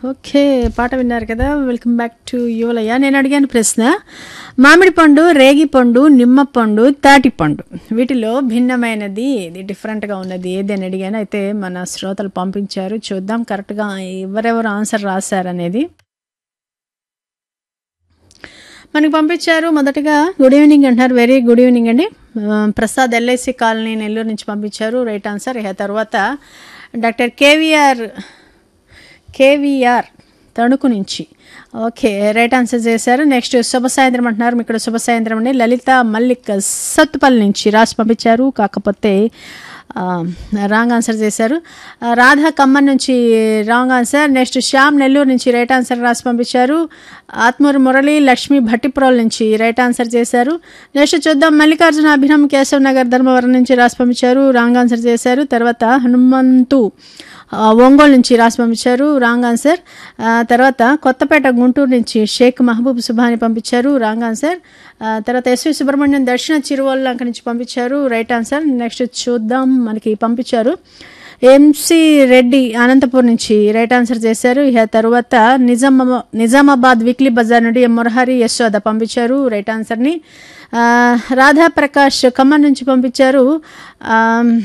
okay పాట విన్నారు కదా వెల్కమ్ బ్యాక్ టు యువలయ్య నేను అడిగాను ప్రశ్న మామిడి పండు రేగి పండు నిమ్మ పండు తాటి పండు వీటిలో భిన్నమైనది ఇది డిఫరెంట్గా ఉన్నది ఏది అని అడిగాను అయితే మన శ్రోతలు పంపించారు చూద్దాం కరెక్ట్గా ఎవరెవరు ఆన్సర్ రాశారనేది మనకి పంపించారు మొదటగా గుడ్ ఈవినింగ్ అంటున్నారు వెరీ గుడ్ ఈవినింగ్ అండి ఆ, ప్రసాద్ ఎల్ఐసి కాలనీ నెల్లూరు నుంచి పంపించారు రైట్ ఆన్సర్ ఇక తర్వాత డాక్టర్ కేవీఆర్ కేవీఆర్ తణుకు నుంచి ఓకే రైట్ ఆన్సర్ చేశారు నెక్స్ట్ శుభ సాయంత్రం అంటున్నారు ఇక్కడ శుభ సాయంత్రం అండి లలిత మల్లిక్ సత్తుపల్లి నుంచి రాసి పంపించారు కాకపోతే రాంగ్ ఆన్సర్ చేశారు ఆ, రాధా ఖమ్మం నుంచి wrong answer next Shyam Nellore నుంచి రైట్ ఆన్సర్ రాసి పంపించారు ఆత్మూరు మురళి లక్ష్మి భట్టిప్రోల్ నుంచి రైట్ ఆన్సర్ చేశారు నెక్స్ట్ చూద్దాం మల్లికార్జున అభినమ్ కేశవ్ నగర్ ధర్మవరం నుంచి రాసి పంపించారు రాంగ్ ఆన్సర్ చేశారు తర్వాత హనుమంతు ఆ, ఒంగోలు నుంచి రాసి పంపించారు రాంగ్ ఆన్సర్ ఆ, తర్వాత కొత్తపేట గుంటూరు నుంచి షేక్ మహబూబ్ సుభాని పంపించారు రాంగ్ ఆన్సర్ ఆ, తర్వాత ఎస్వి సుబ్రహ్మణ్యం దక్షిణ చిరువల్లంక నుంచి పంపించారు రైట్ ఆన్సర్ నెక్స్ట్ చూద్దాం మనకి పంపించారు ఎంసి రెడ్డి అనంతపూర్ నుంచి రైట్ ఆన్సర్ చేశారు ఇక తర్వాత నిజామా నిజామాబాద్ వీక్లీ బజార్ నుండి ఎం మురహరి యశోద పంపించారు రైట్ ఆన్సర్ని ఆ, రాధా ప్రకాష్ ఖమ్మం నుంచి పంపించారు ఆ,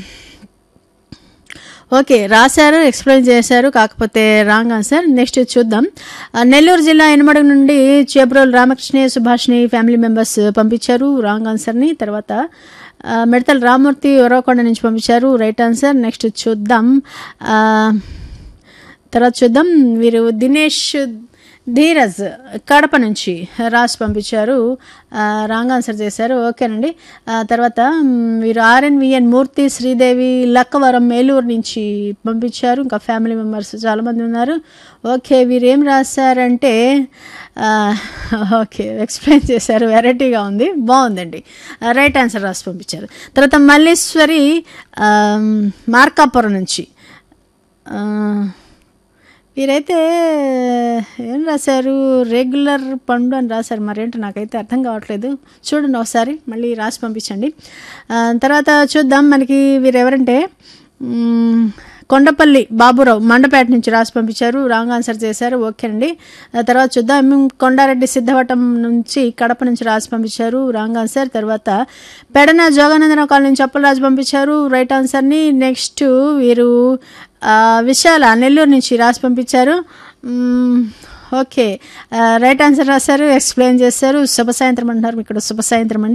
ఓకే రాశారు ఎక్స్ప్లెయిన్ చేశారు కాకపోతే రాంగ్ ఆన్సర్ నెక్స్ట్ చూద్దాం ఆ, నెల్లూరు జిల్లా ఎనమడుగు నుండి చేబ్రోల్ రామకృష్ణ సుభాష్ని ఫ్యామిలీ మెంబర్స్ పంపించారు రాంగ్ ఆన్సర్ని తర్వాత ఆ, మిడతల రామూర్తి ఒరవకొండ నుంచి పంపించారు రైట్ ఆన్సర్ నెక్స్ట్ చూద్దాం ఆ, తర్వాత చూద్దాం వీరు దినేష్ ధీరజ్ కడప నుంచి రాసి పంపించారు ఆ, రాంగ్ ఆన్సర్ చేశారు ఓకేనండి ఆ, తర్వాత మ్, వీరు ఆర్ఎన్విఎన్ మూర్తి శ్రీదేవి లక్కవరం మేలూరు నుంచి పంపించారు ఇంకా ఫ్యామిలీ మెంబర్స్ చాలామంది ఉన్నారు ఓకే వీరు ఏం రాశారంటే ఆ, ఓకే ఎక్స్ప్లెయిన్ చేశారు వెరైటీగా ఉంది బాగుందండి ఆ, రైట్ ఆన్సర్ రాసి పంపించారు తర్వాత మల్లేశ్వరి ఆ, మార్కాపురం నుంచి ఆ, వీరైతే ఏం రాశారు రెగ్యులర్ పండు అని రాశారు మరేంటో నాకైతే అర్థం కావట్లేదు చూడండి ఒకసారి మళ్ళీ రాసి పంపించండి ఆ, తర్వాత చూద్దాం మనకి వీరు ఎవరంటే మ్, కొండపల్లి బాబురావు మండపేట నుంచి రాసి పంపించారు రాంగ్ ఆన్సర్ చేశారు ఓకే అండి ఆ తర్వాత చూద్దాం ఎం కొండారెడ్డి సిద్ధవటం నుంచి కడప నుంచి రాసి పంపించారు రాంగ్ ఆన్సర్ తర్వాత పెడన జోగానందరావు కాలనీ నుంచి అప్పలరాజు పంపించారు రైట్ ఆన్సర్ని నెక్స్ట్ వీరు ఆ, విశాల నెల్లూరు నుంచి రాసి పంపించారు మ్మ్, ఓకే ఆ, రైట్ ఆన్సర్ రాశారు ఎక్స్ప్లెయిన్ చేశారు శుభ సాయంత్రం అంటున్నారు ఇక్కడ శుభ సాయంత్రం అండి